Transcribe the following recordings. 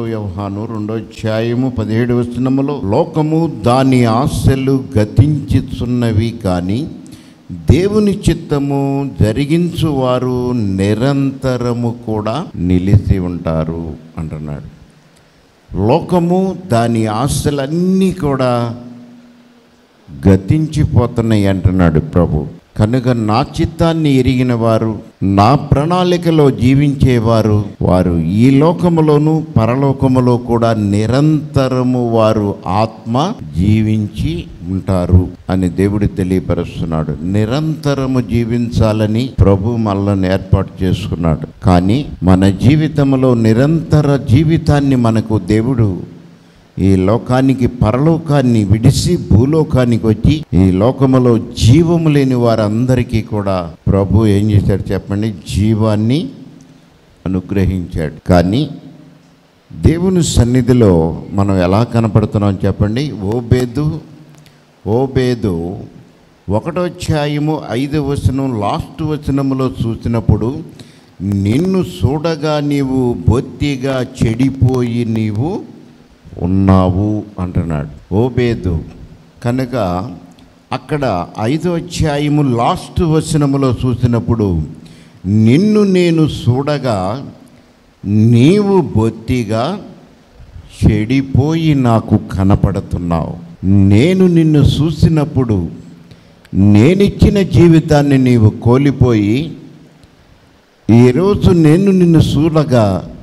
వ్యవహాను రెండో అధ్యాయము పదిహేడు వచనములో లోకము దాని ఆశలు గతించుచున్నవి కానీ దేవుని చిత్తము జరిగించువారు నిరంతరము కూడా నిలిచి ఉంటారు అంటున్నాడు లోకము దాని ఆశలన్నీ కూడా గతించిపోతున్నాయి అంటున్నాడు ప్రభు కనుక నా చిత్తాన్ని ఎరిగిన వారు నా ప్రణాళికలో జీవించేవారు వారు ఈ లోకములోను పరలోకములో కూడా నిరంతరము వారు ఆత్మ జీవించి ఉంటారు అని దేవుడు తెలియపరుస్తున్నాడు నిరంతరము జీవించాలని ప్రభు మనల్ని ఏర్పాటు చేసుకున్నాడు కానీ మన జీవితంలో నిరంతర జీవితాన్ని మనకు దేవుడు ఈ లోకానికి పరలోకాన్ని విడిసి భూలోకానికి వచ్చి ఈ లోకములో జీవము లేని వారందరికీ కూడా ప్రభు ఏం చేశాడు చెప్పండి జీవాన్ని అనుగ్రహించాడు కానీ దేవుని సన్నిధిలో మనం ఎలా కనపడుతున్నాం చెప్పండి ఓబేదు ఓబేదు ఒకటో అధ్యాయము ఐదు వచనం లాస్ట్ వచనములో చూసినప్పుడు నిన్ను చూడగా నీవు బొత్తిగా చెడిపోయి నీవు ఉన్నావు అంటున్నాడు ఓబేదు కనుక అక్కడ ఐదో అధ్యాయము లాస్ట్ వచనములో చూసినప్పుడు నిన్ను నేను చూడగా నీవు బొత్తిగా చెడిపోయి నాకు కనపడుతున్నావు నేను నిన్ను చూసినప్పుడు నేనిచ్చిన జీవితాన్ని నీవు కోల్పోయి ఈరోజు నేను నిన్ను చూడగా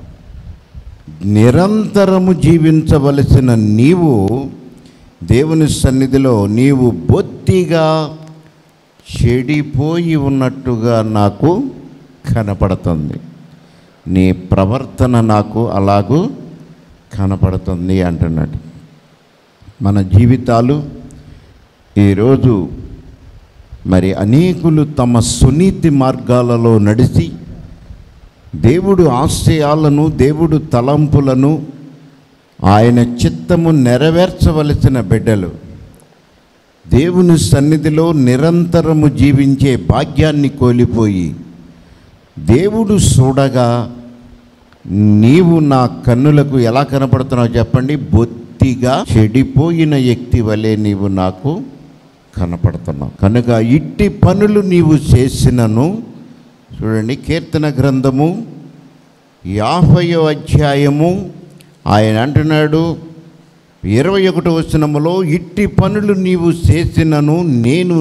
నిరంతరము జీవించవలసిన నీవు దేవుని సన్నిధిలో నీవు బొత్తిగా చెడిపోయి ఉన్నట్టుగా నాకు కనపడుతుంది నీ ప్రవర్తన నాకు అలాగూ కనపడుతుంది అంటున్నాడు మన జీవితాలు ఈరోజు మరి అనేకులు తమ సునీతి మార్గాలలో నడిచి దేవుడు ఆశయాలను దేవుడు తలంపులను ఆయన చిత్తము నెరవేర్చవలసిన బిడ్డలు దేవుని సన్నిధిలో నిరంతరము జీవించే భాగ్యాన్ని కోల్పోయి దేవుడు చూడగా నీవు నా కన్నులకు ఎలా కనపడుతున్నావు చెప్పండి బొత్తిగా చెడిపోయిన వ్యక్తి వలె నీవు నాకు కనపడుతున్నావు కనుక ఇట్టి పనులు నీవు చేసినను చూడండి కీర్తన గ్రంథము యాభయో అధ్యాయము ఆయన అంటున్నాడు ఇరవై ఒకటి వచనములో ఇట్టి పనులు నీవు చేసినను నేను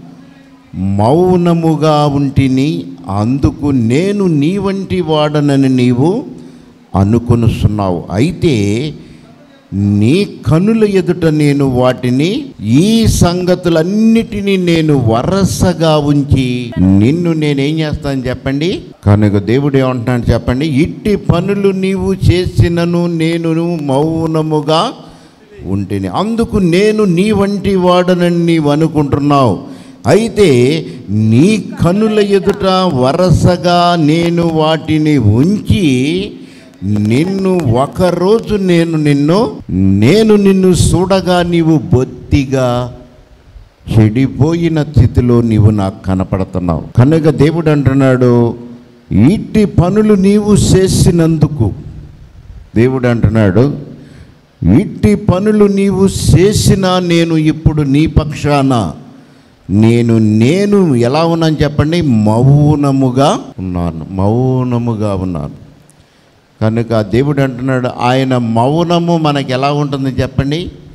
మౌనముగా ఉంటిని అందుకు నేను నీ వంటి వాడనని నీవు అనుకొనుస్తున్నావు అయితే నీ కనుల ఎదుట నేను వాటిని ఈ సంగతులన్నిటినీ నేను వరసగా ఉంచి నిన్ను నేనేం చేస్తాను చెప్పండి కనుక దేవుడు ఏమంటున్నాడు చెప్పండి ఇట్టి పనులు నీవు చేసినను నేను మౌనముగా ఉంటిని అందుకు నేను నీ వంటి వాడనని నీవు అనుకుంటున్నావు అయితే నీ కనుల ఎదుట వరసగా నేను వాటిని ఉంచి నిన్ను ఒకరోజు నేను నిన్ను నేను నిన్ను చూడగా నీవు బొత్తిగా చెడిపోయిన స్థితిలో నీవు నాకు కనపడుతున్నావు కనుక దేవుడు అంటున్నాడు ఇట్టి పనులు నీవు చేసినందుకు దేవుడు అంటున్నాడు ఇట్టి పనులు నీవు చేసినా నేను ఇప్పుడు నీ పక్షాన నేను నేను ఎలా ఉన్నాను చెప్పండి మౌనముగా ఉన్నాను మౌనముగా ఉన్నాను కనుక దేవుడు అంటున్నాడు ఆయన మౌనము మనకి ఎలా ఉంటుంది చెప్పండి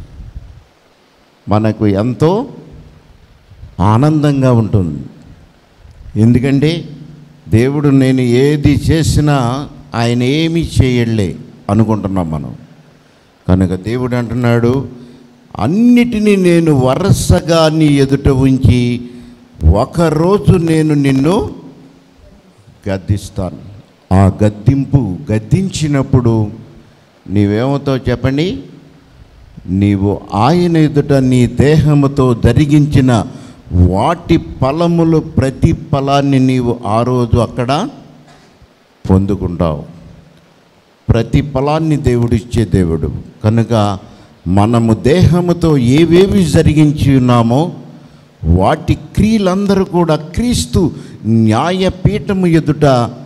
మనకు ఎంతో ఆనందంగా ఉంటుంది ఎందుకంటే దేవుడు నేను ఏది చేసినా ఆయన ఏమీ చేయలే అనుకుంటున్నాం మనం కనుక దేవుడు అంటున్నాడు అన్నిటినీ నేను వరుసగా నీ ఎదుట ఉంచి ఒకరోజు నేను నిన్ను గద్దిస్తాను ఆ గద్దింపు గద్దించినప్పుడు నీవేమవుతావు చెప్పండి నీవు ఆయన ఎదుట నీ దేహముతో జరిగించిన వాటి ఫలములు ప్రతి ఫలాన్ని నీవు ఆ రోజు అక్కడ పొందుకుంటావు ప్రతి ఫలాన్ని దేవుడిచ్చే దేవుడు కనుక మనము దేహముతో ఏవేవి జరిగించి ఉన్నామో వాటి క్రియలందరూ కూడా క్రీస్తు న్యాయపీఠము ఎదుట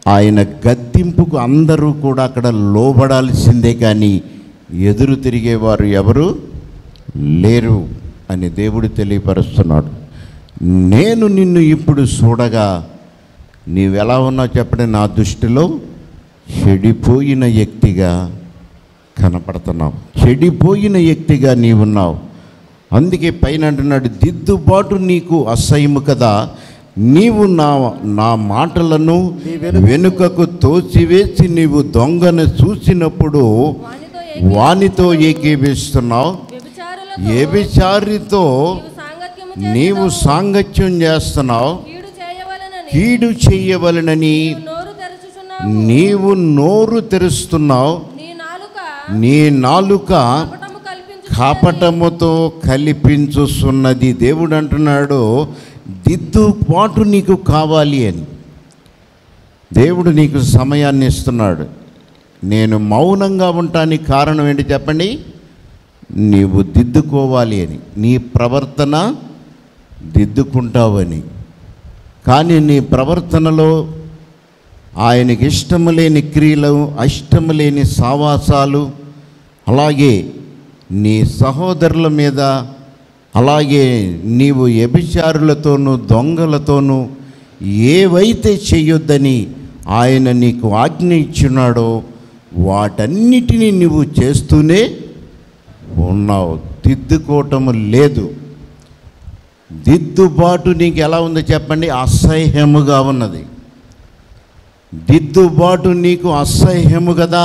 ఆయన గద్దింపుకు అందరూ కూడా అక్కడ లోబడాల్సిందే కానీ ఎదురు తిరిగేవారు ఎవరు లేరు అని దేవుడు తెలియపరుస్తున్నాడు నేను నిన్ను ఇప్పుడు చూడగా నీవెలా ఉన్నావు చెప్పండి నా దృష్టిలో చెడిపోయిన వ్యక్తిగా కనపడుతున్నావు చెడిపోయిన వ్యక్తిగా నీవున్నావు అందుకే పైన అంటున్నాడు దిద్దుబాటు నీకు అసహ్యము కదా నీవు నా నా మాటలను వెనుకకు తోసివేసి నీవు దొంగను చూసినప్పుడు వానితో వానితో ఏకీభిస్తున్నావు వ్యభిచారులతో ఏబిచారితో నీవు సాంగత్యము నీవు చేస్తున్నావు. సాంగత్యం చేస్తున్నావు కీడు చేయవలనని కీడు చెయ్యవలనని నీవు నోరు తెరచుచున్నావు నీవు నోరు తెరుస్తున్నావు నీ నాలుక నీ నాలుక కపటము కల్పించు కపటముతో కల్పించుస్తున్నది దేవుడు అంటున్నాడు దిద్దుబాటు నీకు కావాలి అని దేవుడు నీకు సమయాన్ని ఇస్తున్నాడు నేను మౌనంగా ఉండటానికి కారణం ఏంటి చెప్పండి నీవు దిద్దుకోవాలి అని నీ ప్రవర్తన దిద్దుకుంటావని కానీ నీ ప్రవర్తనలో ఆయనకి ఇష్టము లేని క్రియలు ఇష్టము లేని సావాసాలు అలాగే నీ సహోదరుల మీద అలాగే నీవు వ్యభిచారులతోనూ దొంగలతోనూ ఏవైతే చేయొద్దని ఆయన నీకు ఆజ్ఞ ఇచ్చినాడో వాటన్నిటినీ నువ్వు చేస్తూనే ఉన్నావు దిద్దుకోవటము లేదు దిద్దుబాటు నీకు ఎలా ఉందో చెప్పండి అసహ్యముగా ఉన్నది దిద్దుబాటు నీకు అసహ్యము కదా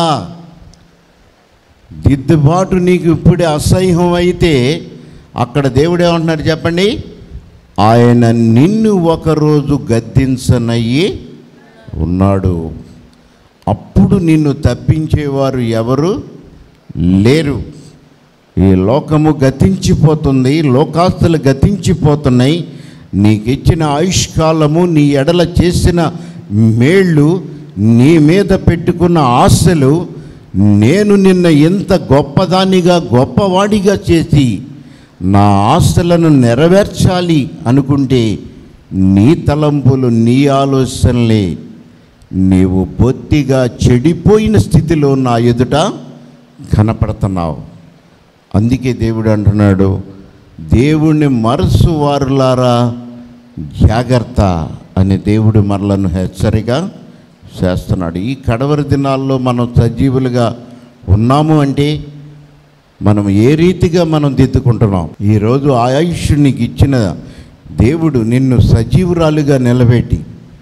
దిద్దుబాటు నీకు ఇప్పుడే అసహ్యం అయితే అక్కడ దేవుడు ఏమంటున్నాడు చెప్పండి ఆయన నిన్ను ఒకరోజు గద్దించనయ్యి ఉన్నాడు అప్పుడు నిన్ను తప్పించేవారు ఎవరు లేరు ఈ లోకము గతించిపోతుంది లోకాస్తులు గతించిపోతున్నాయి నీకు ఇచ్చిన ఆయుష్కాలము నీ ఎడల చేసిన మేళ్ళు నీ మీద పెట్టుకున్న ఆశలు నేను నిన్న ఎంత గొప్పదానిగా గొప్పవాడిగా చేసి నా ఆశలను నెరవేర్చాలి అనుకుంటే నీ తలంపులు నీ ఆలోచనలే నీవు బొత్తిగా చెడిపోయిన స్థితిలో నా ఎదుట కనపడుతున్నావు అందుకే దేవుడు అంటున్నాడు దేవుణ్ణి మరసు వారులారా జాగ్రత్త అని దేవుడు మనలను హెచ్చరిక చేస్తున్నాడు ఈ కడవరి దినాల్లో మనం సజీవులుగా ఉన్నాము అంటే మనం ఏ రీతిగా మనం దిద్దుకుంటున్నాం ఈరోజు ఆయుష్ నీకు ఇచ్చిన దేవుడు నిన్ను సజీవురాలుగా నిలబెట్టి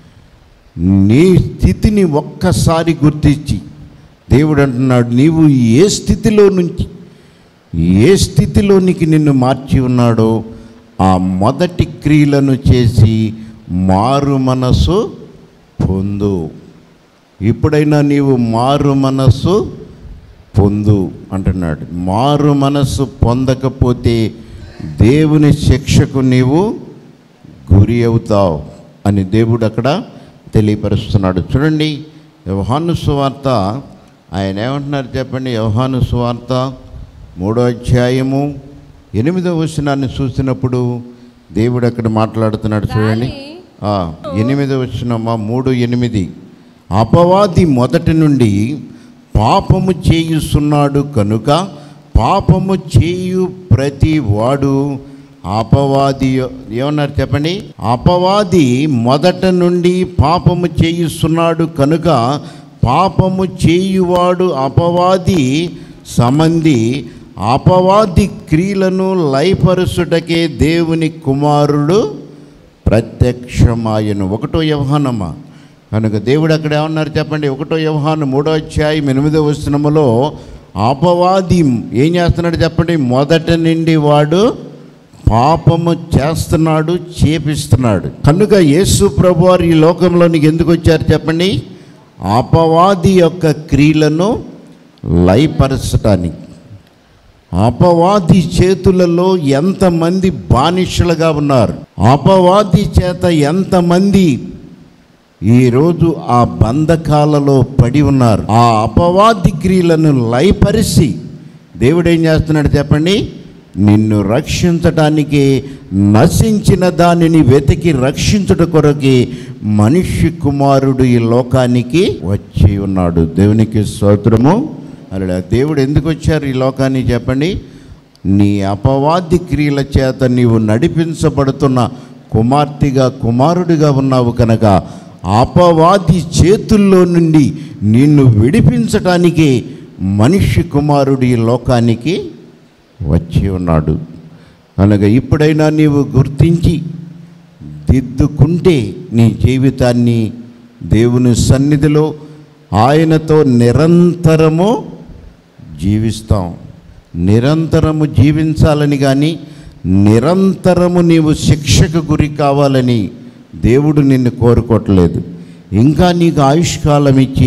నీ స్థితిని ఒక్కసారి గుర్తించి దేవుడు అంటున్నాడు నీవు ఏ స్థితిలో నుంచి ఏ స్థితిలోనికి నిన్ను మార్చి ఉన్నాడో ఆ మొదటి క్రియలను చేసి మారు మనసు పొందు ఇప్పుడైనా నీవు మారు మనస్సు పొందు అంటున్నాడు మారు మనస్సు పొందకపోతే దేవుని శిక్షకు నీవు గురి అవుతావు అని దేవుడు అక్కడ తెలియపరుస్తున్నాడు చూడండి యోహాను సువార్త ఆయన ఏమంటున్నారు చెప్పండి యోహాను సువార్త మూడో అధ్యాయము ఎనిమిదో వచనాన్ని చూసినప్పుడు దేవుడు అక్కడ మాట్లాడుతున్నాడు చూడండి ఆ, ఎనిమిదో వచనమా మూడు ఎనిమిది అపవాది మొదటి నుండి పాపము చేయుస్తున్నాడు కనుక పాపము చేయు ప్రతి వాడు అపవాది ఏమన్నారు చెప్పండి అపవాది మొదట నుండి పాపము చేయుస్తున్నాడు కనుక పాపము చేయువాడు అపవాది సంబంధి అపవాది క్రియలను లయపరుచుటకే దేవుని కుమారుడు ప్రత్యక్షమాయను ఒకటో వ్యవహానమా కనుక దేవుడు అక్కడ ఏమన్నారు చెప్పండి ఒకటో వ్యవహానం మూడో అధ్యాయం ఎనిమిదో వచనములో అపవాది ఏం చేస్తున్నాడు చెప్పండి మొదట నుండి వాడు పాపము చేస్తున్నాడు చేపిస్తున్నాడు కనుక యేసు ప్రభు వారు ఈ లోకంలోనికి ఎందుకు వచ్చారు చెప్పండి అపవాది యొక్క క్రియలను లయపరచటానికి అపవాది చేతులలో ఎంతమంది బానిసలుగా ఉన్నారు అపవాది చేత ఎంతమంది ఈరోజు ఆ బంధకాలలో పడి ఉన్నారు ఆ అపవాది క్రియలను లయపరిచి దేవుడు ఏం చేస్తున్నాడు చెప్పండి నిన్ను రక్షించటానికి నశించిన దానిని వెతికి రక్షించుట కొరకి మనిషి కుమారుడు ఈ లోకానికి వచ్చి ఉన్నాడు దేవునికి స్తోత్రము అలా దేవుడు ఎందుకు వచ్చారు ఈ లోకానికి చెప్పండి నీ అపవాది క్రియల చేత నీవు నడిపించబడుతున్న కుమార్తెగా కుమారుడిగా ఉన్నావు కనుక అపవాది చేతుల్లో నుండి నిన్ను విడిపించటానికి మనిషి కుమారుడు ఈ లోకానికి వచ్చి ఉన్నాడు కనుక ఇప్పుడైనా నీవు గుర్తించి దిద్దుకుంటే నీ జీవితాన్ని దేవుని సన్నిధిలో ఆయనతో నిరంతరము జీవిస్తాం నిరంతరము జీవించాలని కానీ నిరంతరము నీవు శిక్షకు గురి కావాలని దేవుడు నిన్ను కోరుకోవట్లేదు ఇంకా నీకు ఆయుష్కాలం ఇచ్చి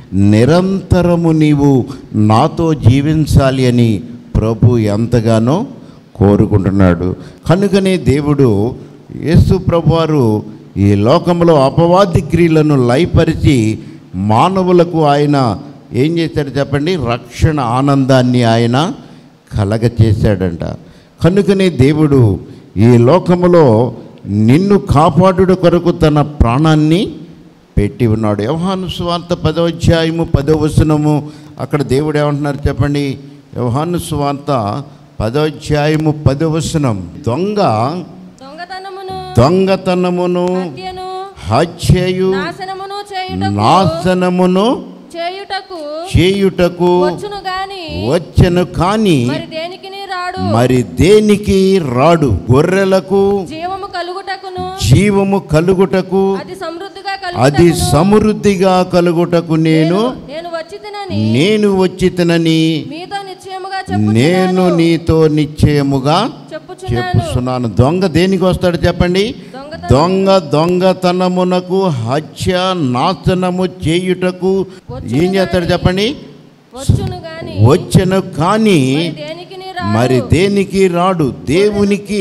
నిరంతరము నీవు నాతో జీవించాలి అని ప్రభు ఎంతగానో కోరుకుంటున్నాడు కనుకనే దేవుడు యేసు ప్రభువారు ఈ లోకంలో అపవాది క్రియలను లయపరిచి మానవులకు ఆయన ఏం చేశాడు చెప్పండి రక్షణ ఆనందాన్ని ఆయన కలగ చేశాడంట కనుకనే దేవుడు ఈ లోకములో నిన్ను కాపాడుట కొరకు తన ప్రాణాన్ని పెట్టి ఉన్నాడు వ్యవహాను సువార్త పదో అధ్యాయము పదో వచనము అక్కడ దేవుడు ఏమంటున్నారు చెప్పండి వ్యవహాను సువార్త పదో అధ్యాయము పదో వచనం దొంగ దొంగతనమును దొంగతనమును హత్యను హత్యయు నాశనమును చేయుటకు నాశనమును చేయుటకు చేయుటకు వచ్చును గాని వచ్చెను కానీ మరి దేనికిని రాడు మరి దేనికి రాడు గొర్రెలకు జీవము కలుగుటకును జీవము కలుగుటకు అది సమృద్ధిగా అది కలుగుటకును సమృద్ధిగా కలుగుటకు నేను నేను వచ్చి తినని నేను వచ్చితనని మీతో నిశ్చయముగా నేను చెప్పుచున్నాను నీతో నిశ్చయముగా చెప్పుచున్నాను చెప్పుస్తున్నాను దొంగ దేనికి వస్తాడు చెప్పండి దొంగతనం దొంగ దొంగతనమునకు హత్య నాశనము చేయుటకు ఏం చేస్తాడు చెప్పండి వచ్చును గాని వచ్చెను కానీ మరి దేనికిని రాడు మరి దేనికి రాడు దేవునికి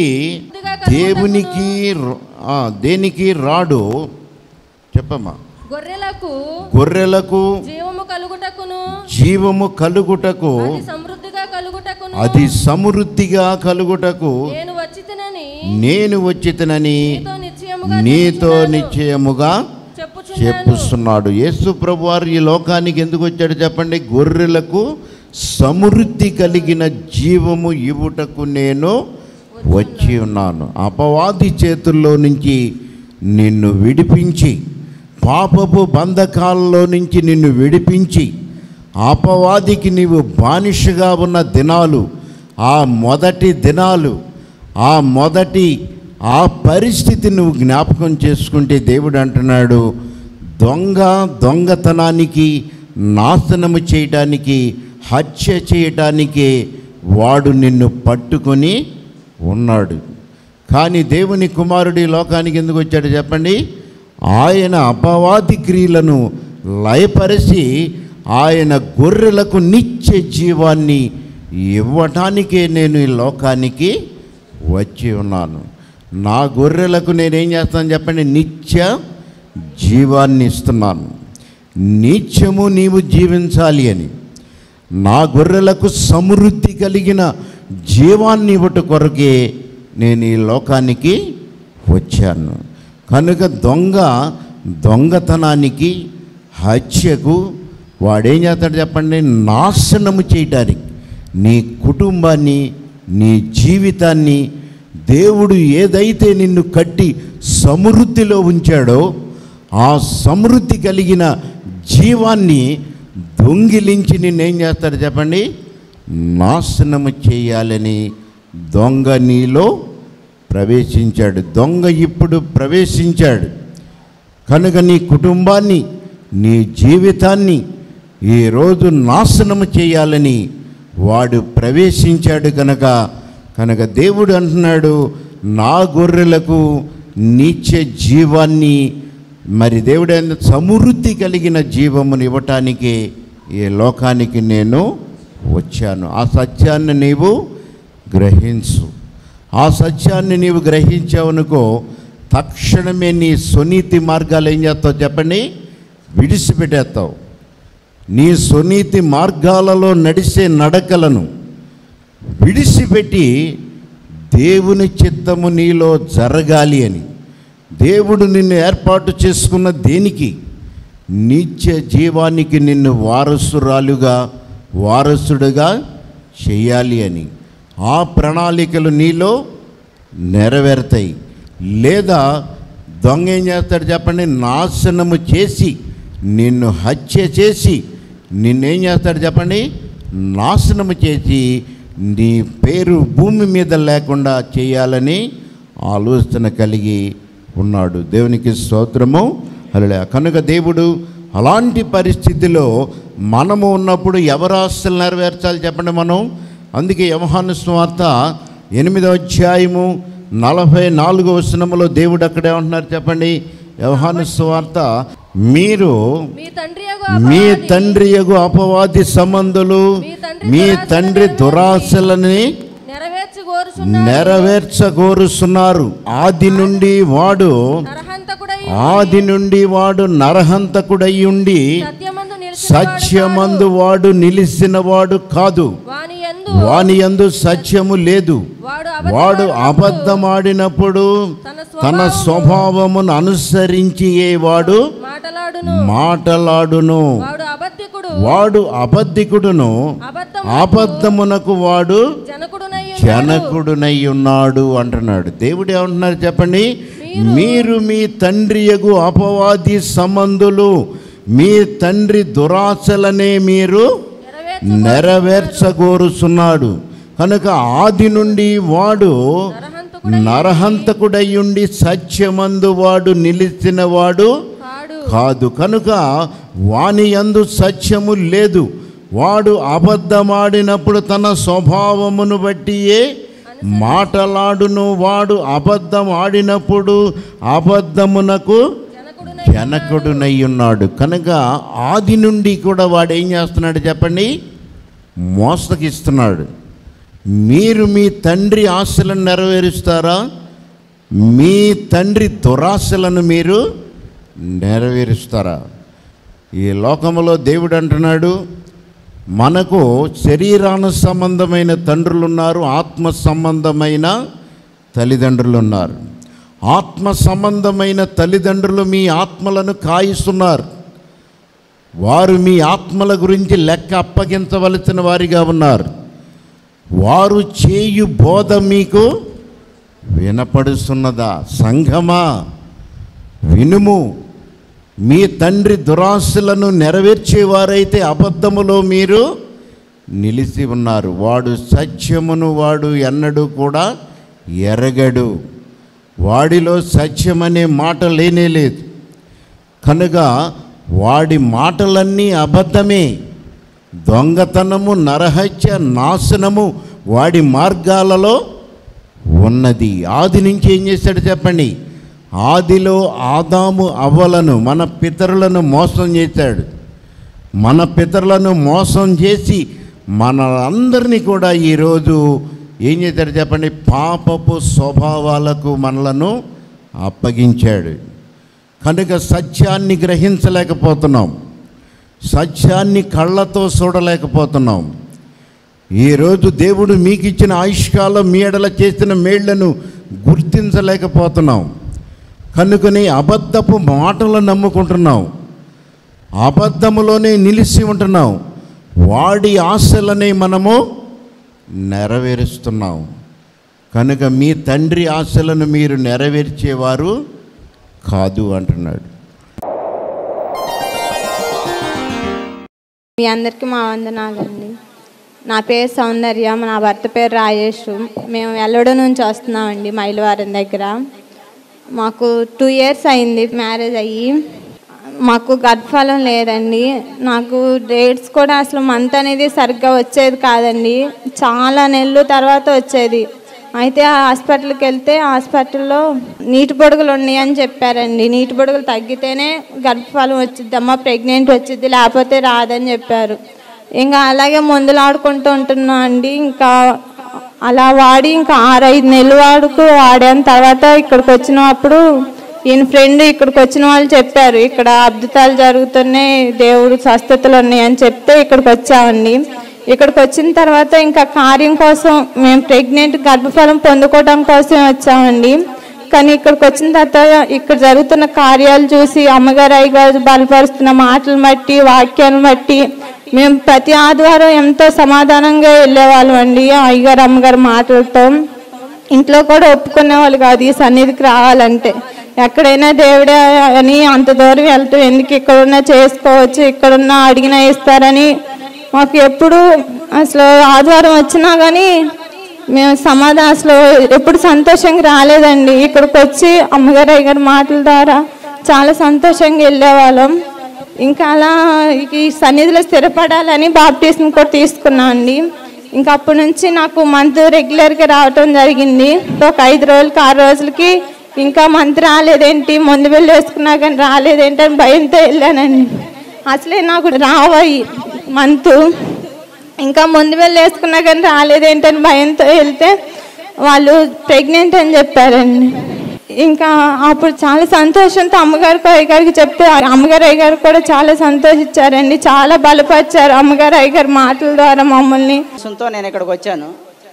దేవునికి ర- ఆ, దేనికి రాడు చెప్పమ్మా గొర్రెలకు గొర్రెలకు జీవము కలుగుటకును జీవము కలుగుటకు అది సమృద్ధిగా కలుగుటకును అది సమృద్ధిగా కలుగుటకు నేను వచ్చి తినని నేను వచ్చితనని నీతో నిశ్చయముగా నీతో చెప్పుచున్నాను. నిశ్చయముగా చెప్పుచున్నాను చెప్పుస్తున్నాడు యేసు ప్రభు వారు ఈ లోకానికి ఎందుకు వచ్చాడు చెప్పండి గొర్రెలకు సమృద్ధి కలిగిన జీవము ఇవ్వుటకు నేను వచ్చి ఉన్నాను అపవాది చేతుల్లో నుంచి నిన్ను విడిపించి పాపపు బంధకాల్లో నుంచి నిన్ను విడిపించి అపవాదికి నీవు బానిసగా ఉన్న దినాలు ఆ మొదటి దినాలు ఆ మొదటి ఆ పరిస్థితి నువ్వు జ్ఞాపకం చేసుకుంటే దేవుడు అంటున్నాడు దొంగ దొంగతనానికి నాశనము చేయటానికి హత్య చేయటానికి వాడు నిన్ను పట్టుకొని ఉన్నాడు కానీ దేవుని కుమారుడు ఈ లోకానికి ఎందుకు వచ్చాడు చెప్పండి ఆయన అపవాది క్రియలను లయపరిచి ఆయన గొర్రెలకు నిత్య జీవాన్ని ఇవ్వటానికే నేను ఈ లోకానికి వచ్చి ఉన్నాను నా గొర్రెలకు నేనేం చేస్తాను చెప్పండి నిత్య జీవాన్ని ఇస్తున్నాను నిత్యము నీవు జీవించాలి అని నా గొర్రెలకు సమృద్ధి కలిగిన జీవాన్ని ఇవ్వట కొరకే నేను ఈ లోకానికి వచ్చాను కనుక దొంగ దొంగతనానికి హత్యకు వాడేం చేస్తాడు చెప్పండి నాశనము చేయటానికి నీ కుటుంబాన్ని నీ జీవితాన్ని దేవుడు ఏదైతే నిన్ను కట్టి సమృద్ధిలో ఉంచాడో ఆ సమృద్ధి కలిగిన జీవాన్ని దొంగిలించి నిన్నేం చేస్తాడు చెప్పండి నాశనము చేయాలని దొంగ నీలో ప్రవేశించాడు దొంగ ఇప్పుడు ప్రవేశించాడు కనుక నీ కుటుంబాన్ని నీ జీవితాన్ని ఈరోజు నాశనము చేయాలని వాడు ప్రవేశించాడు కనుక కనుక దేవుడు అంటున్నాడు నా గొర్రెలకు నిత్య జీవాన్ని మరి దేవుడైన సమృద్ధి కలిగిన జీవమును ఇవ్వటానికి ఈ లోకానికి నేను వచ్చాను ఆ సత్యాన్ని నీవు గ్రహించు ఆ సత్యాన్ని నీవు గ్రహించావనుకో తక్షణమే నీ సునీతి మార్గాలు ఏం చేస్తావు చెప్పండి విడిచిపెట్టేస్తావు నీ సునీతి మార్గాలలో నడిచే నడకలను విడిచిపెట్టి దేవుని చిత్తము నీలో జరగాలి అని దేవుడు నిన్ను ఏర్పాటు చేసుకున్న దేనికి నిత్య జీవానికి నిన్ను వారసురాలుగా వారసుడుగా చేయాలి అని ఆ ప్రణాళికలు నీలో నెరవేరుతాయి లేదా దొంగ ఏం చేస్తాడు చెప్పండి నాశనము చేసి నిన్ను హత్య చేసి నిన్నేం చేస్తాడు చెప్పండి నాశనము చేసి నీ పేరు భూమి మీద లేకుండా చేయాలని ఆలోచన కలిగి ఉన్నాడు దేవునికి స్తోత్రము అలా కనుక దేవుడు అలాంటి పరిస్థితిలో మనము ఉన్నప్పుడు ఎవరు ఆస్తులు నెరవేర్చాలి చెప్పండి మనం అందుకే యవహాను స్వార్త ఎనిమిదో అధ్యాయము నలభై నాలుగో వచనములో దేవుడు అక్కడే ఉంటున్నారు చెప్పండి యవహాను స్వార్త మీరు మీ తండ్రి మీ తండ్రి యగు అపవాది సంబంధులు మీ తండ్రి దురాశలని నెరవేర్చి కోరుచున్న నెరవేర్చగోరుస్తున్నారు ఆది నుండి వాడు నరహంతకుడై ఆది నుండి వాడు నరహంతకుడై ఉండి సత్యమందు నిలిచి సత్యమందు వాడు నిలిచిన వాడు కాదు వాని యందు వాని యందు సత్యము లేదు వాడు వాడు అబద్ధమాడినప్పుడు అబద్ధమాడినప్పుడు తన తన స్వభావమును అనుసరించి ఏ వాడు మాటలాడును మాటలాడును వాడు అబద్ధికుడు వాడు అబద్ధికుడును అబద్ధం అబద్ధమునకు వాడు జనకుడునై జనకుడునై ఉన్నాడు అంటున్నాడు దేవుడు ఏమంటున్నారు చెప్పండి మీరు మీ తండ్రి యగు అపవాది సంబంధులు మీ తండ్రి దురాశలనే మీరు నెరవేర్చు నెరవేర్చగోరుచున్నాడు కనుక ఆది నుండి వాడు నరహంతకుడు నరహంతకుడయ్యుండి సత్యమందు వాడు నిలిచిన వాడు కాడు కాదు కనుక వాని యందు సత్యము లేదు వాడు అబద్ధమాడినప్పుడు తన స్వభావమును బట్టియే మాటలాడును వాడు అబద్ధం ఆడినప్పుడు అబద్ధమునకు జనకుడునై జనకుడునై ఉన్నాడు కనుక ఆది నుండి కూడా వాడు ఏం చేస్తున్నాడు చెప్పండి మోసగిస్తున్నాడు మీరు మీ తండ్రి ఆశలను నెరవేరుస్తారా మీ తండ్రి దురాశలను మీరు నెరవేరుస్తారా ఈ లోకములో దేవుడు అంటున్నాడు మనకు శరీరాన సంబంధమైన తండ్రులు ఉన్నారు ఆత్మ సంబంధమైన తల్లిదండ్రులు ఉన్నారు ఆత్మ సంబంధమైన తల్లిదండ్రులు మీ ఆత్మలను కాయిస్తున్నారు వారు మీ ఆత్మల గురించి లెక్క అప్పగించవలసిన వారిగా ఉన్నారు వారు చేయు బోధ మీకు వినపడుస్తున్నదా సంఘమా వినుము మీ తండ్రి దురాశలను నెరవేర్చేవారైతే అబద్ధములో మీరు నిలిచి ఉన్నారు వాడు సత్యమును వాడు ఎన్నడూ కూడా ఎరగడు వాడిలో సత్యమనే మాట లేనే లేదు కనుక వాడి మాటలన్నీ అబద్ధమే దొంగతనము నరహత్య నాశనము వాడి మార్గాలలో ఉన్నది ఆది నుంచి ఏం చేశాడు చెప్పండి ఆదిలో ఆదాము అవ్వలను మన పితరులను మోసం చేశాడు మన పితరులను మోసం చేసి మన అందరినీ కూడా ఈరోజు ఏం చేశాడు చెప్పండి పాపపు స్వభావాలకు మనలను అప్పగించాడు కనుక సత్యాన్ని గ్రహించలేకపోతున్నాం సత్యాన్ని కళ్ళతో చూడలేకపోతున్నాం ఈరోజు దేవుడు మీకు ఇచ్చిన ఆయుష్కాలం మీ ఎడల చేసిన మేళ్లను గుర్తించలేకపోతున్నాం కనుకని అబద్ధపు మాటలు నమ్ముకుంటున్నాం అబద్ధములోనే నిలిచి ఉంటున్నాం వాడి ఆశలని మనము నెరవేరుస్తున్నాం కనుక మీ తండ్రి ఆశలను మీరు నెరవేర్చేవారు కాదు అంటున్నాడు మీ అందరికీ మా వందనాలండి నా పేరు సౌందర్య నా భర్త పేరు రాజేష్ మేము ఎల్లడో నుంచి వస్తున్నామండి మైలవారం దగ్గర మాకు టూ ఇయర్స్ అయింది మ్యారేజ్ అయ్యి మాకు గర్భఫలం లేదండి నాకు డేట్స్ కూడా అసలు మంత్ అనేది సరిగ్గా వచ్చేది కాదండి చాలా నెలలు తర్వాత వచ్చేది అయితే ఆ హాస్పిటల్కి వెళ్తే హాస్పిటల్లో నీటి పొడుగులు ఉన్నాయి అని చెప్పారండి నీటి పొడుగులు తగ్గితేనే గర్భఫలం వచ్చిద్దమ్మా ప్రెగ్నెంట్ వచ్చిద్ది లేకపోతే రాదని చెప్పారు ఇంకా అలాగే మందులు ఆడుకుంటూ ఉంటున్నా అండి ఇంకా అలా వాడి ఇంకా ఆరైదు నెలలు వాడుకు వాడాను తర్వాత ఇక్కడికి వచ్చినప్పుడు ఈయన ఫ్రెండ్ ఇక్కడికి వచ్చిన వాళ్ళు చెప్పారు ఇక్కడ అద్భుతాలు జరుగుతున్నాయి దేవుడు స్వస్థతలు ఉన్నాయి అని చెప్తే ఇక్కడికి వచ్చామండి ఇక్కడికి వచ్చిన తర్వాత ఇంకా కార్యం కోసం మేము ప్రెగ్నెంట్ గర్భఫలం పొందుకోవడం కోసం వచ్చామండి కానీ ఇక్కడికి వచ్చిన తర్వాత ఇక్కడ జరుగుతున్న కార్యాలు చూసి అమ్మగారు అయ్యగారు బలపరుస్తున్న మాటలు బట్టి వాక్యాలను బట్టి మేము ప్రతి ఆదివారం ఎంతో సమాధానంగా వెళ్ళేవాళ్ళం అండి అయ్యగారు అమ్మగారు మాటలతో ఇంట్లో కూడా ఒప్పుకునే వాళ్ళు కాదు ఈ సన్నిధికి రావాలంటే ఎక్కడైనా దేవుడే అని అంత దూరం వెళ్తూ ఎందుకు ఇక్కడున్నా చేసుకోవచ్చు ఇక్కడున్నా అడిగినా ఇస్తారని మాకు ఎప్పుడు అసలు ఆదివారం వచ్చినా కానీ మేము సమాధానం అసలు ఎప్పుడు సంతోషంగా రాలేదండి ఇక్కడికి వచ్చి అమ్మగారు అయ్యగారి మాటల ద్వారా చాలా సంతోషంగా వెళ్ళేవాళ్ళం ఇంకా అలా ఈ సన్నిధిలో స్థిరపడాలని బాప్టిజం కూడా తీసుకున్నాం అండి ఇంకా అప్పటి నుంచి నాకు మంత్ రెగ్యులర్గా రావటం జరిగింది ఒక ఐదు రోజులకి ఆరు రోజులకి ఇంకా మంత్ రాలేదేంటి ముందు వెళ్ళి వేసుకున్నా కానీ రాలేదేంటి అని భయంతో వెళ్ళానండి అసలే నాకు రావాయి మంత్ ఇంకా ముందు వెళ్ళి వేసుకున్నా కానీ రాలేదేంటని భయంతో వెళ్తే వాళ్ళు ప్రెగ్నెంట్ అని చెప్పారండి ఇంకా అప్పుడు చాలా సంతోషంతో అమ్మగారికి అయ్యగారికి చెప్తే అమ్మగారు అయ్యగారు కూడా చాలా సంతోషించారండి చాలా బలపరిచారు అమ్మగారు అయ్యగారు మాటల ద్వారా మమ్మల్ని ఉద్దేశంతో నేను ఇక్కడికి వచ్చాను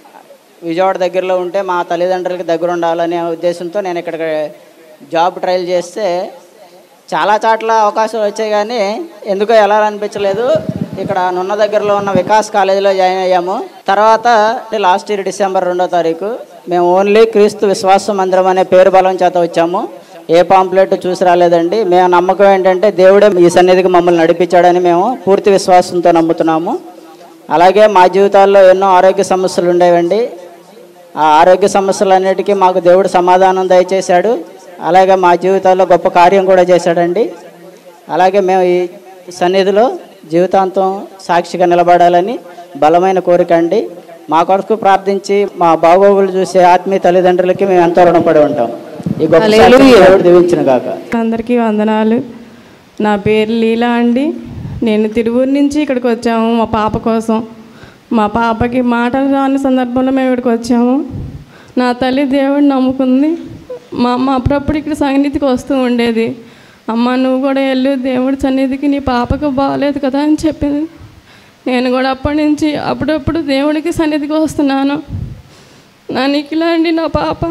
విజయవాడ దగ్గరలో ఉంటే మా తల్లిదండ్రులకి దగ్గర ఉండాలనే ఉద్దేశంతో నేను ఇక్కడికి జాబ్ ట్రయల్ చేస్తే చాలా చోట్ల అవకాశాలు వచ్చాయి కానీ ఎందుకో ఎలా అనిపించలేదు ఇక్కడ నున్న దగ్గరలో ఉన్న వికాస్ కాలేజీలో జాయిన్ అయ్యాము తర్వాత లాస్ట్ ఇయర్ డిసెంబర్ రెండో తారీఖు మేము ఓన్లీ క్రీస్తు విశ్వాస మందిరం అనే పేరు బలం చేత వచ్చాము ఏ పాంప్లెట్ చూసి రాలేదండి మేము నమ్మకం ఏంటంటే దేవుడే ఈ సన్నిధికి మమ్మల్ని నడిపించాడని మేము పూర్తి విశ్వాసంతో నమ్ముతున్నాము అలాగే మా జీవితాల్లో ఎన్నో ఆరోగ్య సమస్యలు ఉండేవండి ఆ ఆరోగ్య సమస్యలన్నిటికీ మాకు దేవుడు సమాధానం దయచేశాడు అలాగే మా జీవితాల్లో గొప్ప కార్యం కూడా చేశాడండి అలాగే మేము ఈ సన్నిధిలో జీవితాంతం సాక్షిగా నిలబడాలని బలమైన కోరిక అండి మా కొరకు ప్రార్థించి మా బాగోగులు చూసే ఆత్మీయ తల్లిదండ్రులకి మేము ఎంతో రుణపడి ఉంటాం ఈ గొప్ప సాక్ష్యం దేవుడు దీవించిన కాక అందరికీ వందనాలు నా పేరు లీలా అండి నేను తిరువూరు నుంచి ఇక్కడికి వచ్చాము మా పాప కోసం మా పాపకి మాటలు రాని సందర్భంలో మేము ఇక్కడికి వచ్చాము నా తల్లి దేవుడిని నమ్ముకుంది మా అమ్మ అప్పుడప్పుడు ఇక్కడ సన్నిధికి వస్తూ ఉండేది అమ్మ నువ్వు కూడా వెళ్ళు దేవుడి సన్నిధికి నీ పాపకు బాగాలేదు కదా అని చెప్పింది నేను కూడా అప్పటి నుంచి అప్పుడప్పుడు దేవుడికి సన్నిధికి వస్తున్నాను నా నిఖిల అండి నా పాప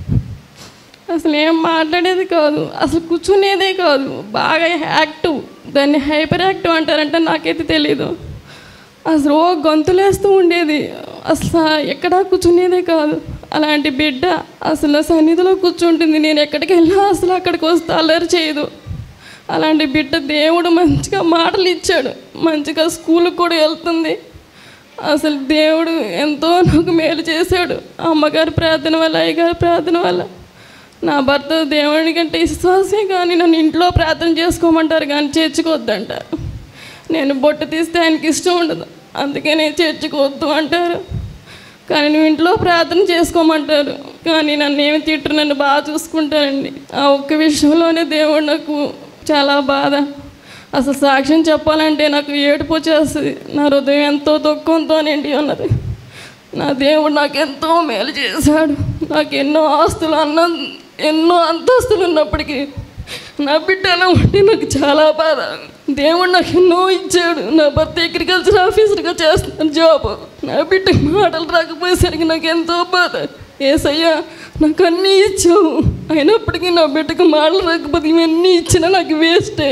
అసలు ఏం మాట్లాడేది కాదు అసలు కూర్చునేదే కాదు బాగా యాక్టివ్ దాన్ని హైపర్ యాక్టివ్ అంటారంటే నాకైతే తెలీదు అసలు ఓ గొంతులేస్తూ ఉండేది అసలు ఎక్కడా కూర్చునేదే కాదు అలాంటి బిడ్డ అసలు సన్నిధిలో కూర్చుంటుంది నేను ఎక్కడికి వెళ్ళినా అసలు అక్కడికి వస్తే అల్లరి చేయదు అలాంటి బిడ్డ దేవుడు మంచిగా మాటలు ఇచ్చాడు మంచిగా స్కూల్కి కూడా వెళ్తుంది అసలు దేవుడు ఎంతో నాకు మేలు చేశాడు అమ్మగారి ప్రార్థన వల్ల అయ్యగారి ప్రార్థన వల్ల నా భర్త దేవుడి కంటే విశ్వాసే కానీ నన్ను ఇంట్లో ప్రార్థన చేసుకోమంటారు కానీ చేర్చుకోవద్దంటారు నేను బొట్టు తీస్తే ఆయనకి ఇష్టం ఉండదు అందుకనే చేర్చుకోవద్దు అంటారు కానీ నువ్వు ఇంట్లో ప్రార్థన చేసుకోమంటారు కానీ నన్ను ఏమి తిట్టరు నన్ను బాగా చూసుకుంటారండి ఆ ఒక్క విషయంలోనే దేవుడు నాకు చాలా బాధ అసలు సాక్ష్యం చెప్పాలంటే నాకు ఏడుపు వచ్చేస్తుంది నా హృదయం ఎంతో దుఃఖంతో నిండి ఉన్నది నా దేవుడు నాకు ఎంతో మేలు చేశాడు నాకు ఎన్నో ఆస్తులు అన్న ఎన్నో అంతస్తులు ఉన్నప్పటికీ నా బిడ్డ అలా ఉంటే నాకు చాలా బాధ దేవుడు నాకు ఎన్నో ఇచ్చాడు నా భర్త అగ్రికల్చర్ ఆఫీసర్గా చేస్తున్నాను జాబ్ నా బిడ్డ మాటలు రాకపోయేసరికి నాకు ఎంతో బాధ ఏసయ్యా నాకు అన్నీ ఇచ్చావు అయినప్పటికీ నా బిడ్డకు మాటలు రాకపోతే ఇవన్నీ ఇచ్చినా నాకు వేస్టే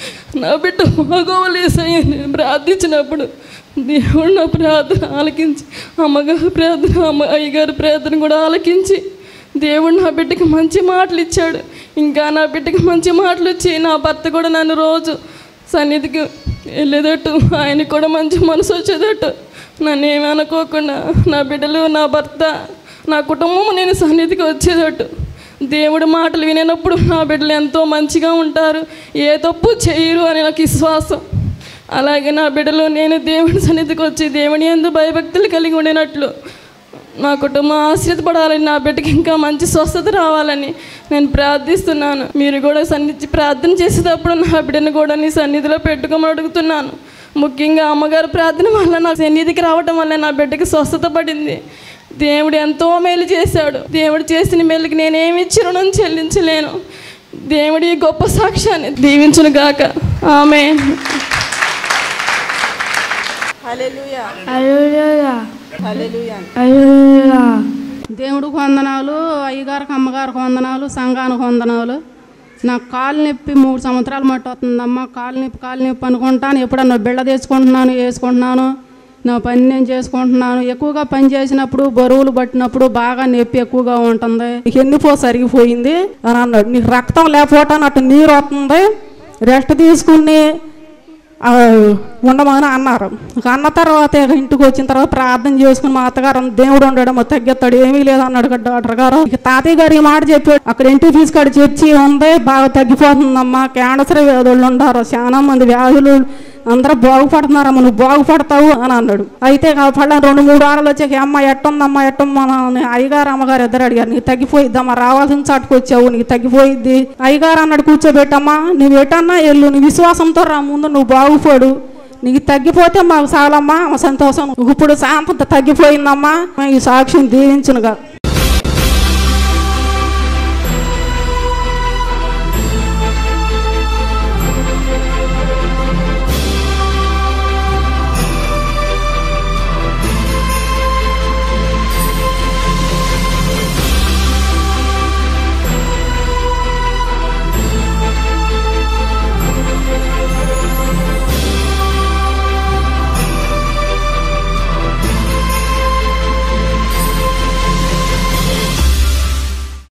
నా బిడ్డ బాగోలేసయ్యా నేను ప్రార్థించినప్పుడు దేవుడు నా ప్రార్థన ఆలకించి అమ్మగారి ప్రార్థన అమ్మ అయ్యగారి ప్రార్థన కూడా ఆలకించి దేవుడు నా బిడ్డకి మంచి మాటలు ఇచ్చాడు ఇంకా నా బిడ్డకి మంచి మాటలు ఇచ్చి నా భర్త కూడా నన్ను రోజు సన్నిధికి వెళ్ళేటట్టు ఆయనకు కూడా మంచి మనసు వచ్చేటట్టు నన్ను ఏమీ అనుకోకుండా నా బిడ్డలు నా భర్త నా కుటుంబం నేను సన్నిధికి వచ్చేటట్టు దేవుడి మాటలు వినేటప్పుడు నా బిడ్డలు ఎంతో మంచిగా ఉంటారు ఏ తప్పు చేయరు అని నాకు విశ్వాసం అలాగే నా బిడ్డలు నేను దేవుని సన్నిధికి వచ్చి దేవుని ఎందు భయభక్తులు కలిగి ఉండినట్లు నా కుటుంబం ఆశ్రయపడాలని నా బిడ్డకి ఇంకా మంచి స్వస్థత రావాలని నేను ప్రార్థిస్తున్నాను మీరు కూడా సన్నిధి ప్రార్థన చేసేటప్పుడు నా బిడ్డను కూడా నీ సన్నిధిలో పెట్టుకోమని అడుగుతున్నాను ముఖ్యంగా అమ్మగారు ప్రార్థన వల్ల నా సన్నిధికి రావటం వల్ల నా బిడ్డకి స్వస్థత పడింది దేవుడు ఎంతో మేలు చేశాడు దేవుడు చేసిన మేలుకి నేనేమి ఇచ్చి రుణం చెల్లించలేను దేవుడి ఈ గొప్ప సాక్ష్యాన్ని దీవించును గాక ఆమె దేవుడికి వందనాలు అయ్యగారికి అమ్మగారికి వందనాలు సంఘానికి వందనాలు నాకు కాలు నొప్పి మూడు సంవత్సరాలు మట్టి వస్తుందమ్మా కాలు నొప్పి కాలు నొప్పి అనుకుంటాను ఎప్పుడన్నా బిళ్ళ తెచ్చుకుంటున్నాను వేసుకుంటున్నాను నా పని నేను చేసుకుంటున్నాను ఎక్కువగా పని చేసినప్పుడు బరువులు పట్టినప్పుడు బాగా నొప్పి ఎక్కువగా ఉంటుంది నీకు ఎన్ని పో సరిగిపోయింది అని అన్నాడు నీకు రక్తం లేకపోవటానికి అటు నీరు వస్తుంది రెస్ట్ తీసుకుని ఆ, ఉండమని అన్నారు ఇక అన్న తర్వాత ఇక ఇంటికి వచ్చిన తర్వాత ప్రార్థన చేసుకుని మా అత్తగారు దేవుడు ఉండడం తగ్గిస్తాడు ఏమీ లేదు అన్నాడు కదా డాక్టర్ గారు ఇక తాతయ్య గారు ఈ మాట చెప్పాడు అక్కడ ఇంటి ఫీజు కాడ చర్చి ఉంది బాగా తగ్గిపోతుందమ్మా క్యాన్సర్ వ్యాధులు ఉండారు చాలా మంది వ్యాధులు అందరూ బాగుపడుతున్నారమ్మ నువ్వు బాగుపడతావు అని అన్నాడు అయితే పళ్ళ రెండు మూడు వారాలు వచ్చాక అమ్మ ఎట్టుందమ్మా ఎట్టమ్మా అని అయ్యగారు అమ్మగారు ఇద్దరు అడిగారు నీకు తగ్గిపోయిద్దమ్మా రావాల్సిన చాటుకు వచ్చావు నీకు తగ్గిపోయిద్ది అయ్యగారు అన్నాడు కూర్చోబెట్టమ్మా నువ్వు ఎటన్నా ఎల్లు నీ విశ్వాసంతో రా ముందు నువ్వు బాగుపడు నీకు తగ్గిపోతే మాకు చాలమ్మా మా సంతోషం ఇప్పుడు శాంతత తగ్గిపోయిందమ్మా ఈ సాక్ష్యం దీవించునుగా